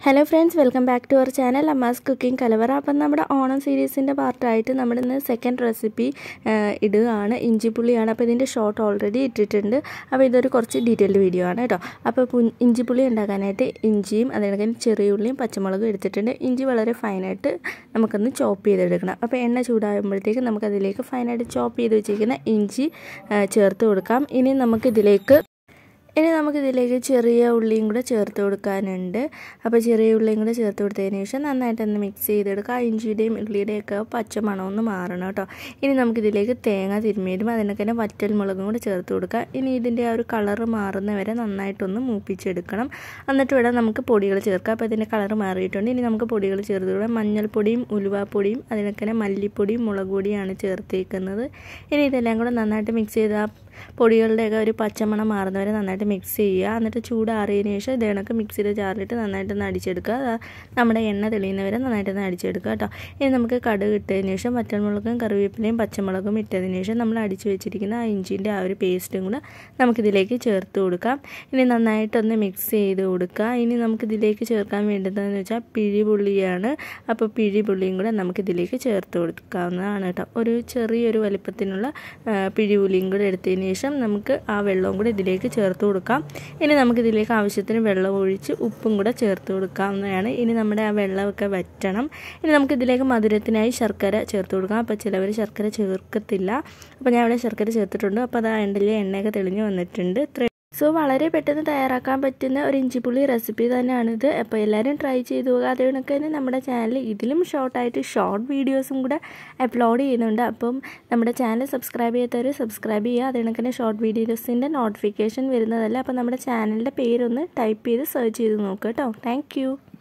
hello friends welcome back to our channel അമ്മാസ് cooking കലവറ അപ്പം നമ്മുടെ ഓണം സീരീസിൻ്റെ പാർട്ടായിട്ട് നമ്മൾ ഇന്ന് സെക്കൻഡ് റെസിപ്പി ഇടുകയാണ് ഇഞ്ചിപ്പുളിയാണ് അപ്പോൾ ഇതിൻ്റെ ഷോർട്ട് ഓൾറെഡി ഇട്ടിട്ടുണ്ട് അപ്പോൾ ഇതൊരു കുറച്ച് ഡീറ്റെയിൽഡ് വീഡിയോ ആണ് കേട്ടോ അപ്പോൾ പു- ഇഞ്ചിപ്പുളി ഉണ്ടാക്കാനായിട്ട് ഇഞ്ചിയും അതേപോലെ ചെറിയ ഉള്ളിയും പച്ചമുളകും എടുത്തിട്ടുണ്ട് ഇഞ്ചി വളരെ ഫൈനായിട്ട് നമുക്കൊന്ന് ചോപ്പ് ചെയ്തെടുക്കണം അപ്പോൾ എണ്ണ ചൂടാകുമ്പോഴത്തേക്ക് നമുക്കതിലേക്ക് ഫൈനായിട്ട് ചോപ്പ് ചെയ്ത് വെച്ചിരിക്കുന്ന ഇഞ്ചി ആ, ചേർത്ത് കൊടുക്കാം ഇനി നമുക്കിതിലേക്ക് ഇനി നമുക്കിതിലേക്ക് ചെറിയ ഉള്ളിയും കൂടെ ചേർത്ത് കൊടുക്കാനുണ്ട് അപ്പോൾ ചെറിയ ഉള്ളിയും കൂടെ ചേർത്ത് കൊടുത്തതിന് ശേഷം നന്നായിട്ടൊന്ന് മിക്സ് ചെയ്തെടുക്കുക ആ ഇഞ്ചിയുടെയും ഉള്ളിയുടെയും ഒക്കെ പച്ച മണമൊന്ന് മാറണം കേട്ടോ ഇനി നമുക്കിതിലേക്ക് തേങ്ങ തിരുമ്മിയതും അതിനൊക്കെ തന്നെ വറ്റൽ മുളകും കൂടെ ചേർത്ത് കൊടുക്കുക ഇനി ഇതിൻ്റെ ആ ഒരു കളറ് മാറുന്ന വരെ നന്നായിട്ടൊന്ന് മൂപ്പിച്ചെടുക്കണം എന്നിട്ട് വേണം നമുക്ക് പൊടികൾ ചേർക്കാം അപ്പോൾ ഇതിൻ്റെ കളറ് മാറിയിട്ടുണ്ട് ഇനി നമുക്ക് പൊടികൾ ചേർത്ത് കൊടുക്കാം മഞ്ഞൾപ്പൊടിയും ഉലുവാപ്പൊടിയും അതിനൊക്കെ തന്നെ മല്ലിപ്പൊടിയും മുളക് പൊടിയാണ് ചേർത്തേക്കുന്നത് ഇനി ഇതെല്ലാം കൂടെ നന്നായിട്ട് മിക്സ് ചെയ്ത് ആ പൊടികളുടെയൊക്കെ ഒരു പച്ചമണം മാറുന്നവരെ നന്നായിട്ട് മിക്സ് ചെയ്യുക എന്നിട്ട് ചൂടാറിയതിന് ശേഷം ഇത് കണക്ക് മിക്സിയുടെ ജാറിലിട്ട് നന്നായിട്ടൊന്ന് അടിച്ചെടുക്കുക അത് നമ്മുടെ എണ്ണ തെളിയുന്നവരെ നന്നായിട്ടൊന്ന് അടിച്ചെടുക്കുക കേട്ടോ ഇനി നമുക്ക് കടുക് ഇട്ടതിന് ശേഷം വറ്റൽമുളകും കറിവേപ്പിലയും പച്ചമുളകും ഇട്ടതിന് ശേഷം നമ്മൾ അടിച്ചു വെച്ചിരിക്കുന്ന ആ ഇഞ്ചിൻ്റെ ആ ഒരു പേസ്റ്റും കൂടെ നമുക്കിതിലേക്ക് ചേർത്ത് കൊടുക്കാം ഇനി നന്നായിട്ടൊന്ന് മിക്സ് ചെയ്ത് കൊടുക്കുക ഇനി നമുക്കിതിലേക്ക് ചേർക്കാൻ വേണ്ടതെന്ന് വെച്ചാൽ പിഴിപുള്ളിയാണ് അപ്പോൾ പിഴിപുള്ളിയും കൂടെ നമുക്കിതിലേക്ക് ചേർത്ത് കൊടുക്കാവുന്നതാണ് കേട്ടോ ഒരു ചെറിയൊരു വലിപ്പത്തിനുള്ള ആ, പിഴിപുള്ളിയും കൂടെ എടുത്തതിന് ശേഷം നമുക്ക് ആ വെള്ളവും കൂടെ ഇതിലേക്ക് ചേർത്ത് കൊടുക്കാം ഇനി നമുക്കിതിലേക്ക് ആവശ്യത്തിന് വെള്ളം ഒഴിച്ച് ഉപ്പും കൂടെ ചേർത്ത് കൊടുക്കാവുന്നതാണ് ഇനി നമ്മുടെ ആ വെള്ളമൊക്കെ വറ്റണം ഇനി നമുക്കിതിലേക്ക് മധുരത്തിനായി ശർക്കര ചേർത്ത് കൊടുക്കാം അപ്പോൾ ചിലവർ ശർക്കര ചേർക്കത്തില്ല അപ്പോൾ ഞാൻ ഇവിടെ ശർക്കര ചേർത്തിട്ടുണ്ട് അപ്പോൾ അത് ആ എണ്ണയിലെ എണ്ണയൊക്കെ തെളിഞ്ഞ് വന്നിട്ടുണ്ട് ഇത്ര സോ വളരെ പെട്ടെന്ന് തയ്യാറാക്കാൻ പറ്റുന്ന ഒരു ഇഞ്ചിപ്പുള്ളി റെസിപ്പി തന്നെയാണിത് അപ്പോൾ എല്ലാവരും ട്രൈ ചെയ്ത് പോകുക അതേ കണക്ക് തന്നെ നമ്മുടെ ചാനൽ ഇതിലും ഷോർട്ടായിട്ട് ഷോർട്ട് വീഡിയോസും കൂടെ അപ്ലോഡ് ചെയ്യുന്നുണ്ട് അപ്പം നമ്മുടെ ചാനൽ സബ്സ്ക്രൈബ് ചെയ്യാത്തവർ സബ്സ്ക്രൈബ് ചെയ്യുക അതേ കണക്ക് തന്നെ ഷോർട്ട് വീഡിയോസിൻ്റെ നോട്ടിഫിക്കേഷൻ വരുന്നതല്ല അപ്പോൾ നമ്മുടെ ചാനലിൻ്റെ പേരൊന്ന് ടൈപ്പ് ചെയ്ത് സെർച്ച് ചെയ്ത് നോക്കുക കേട്ടോ താങ്ക്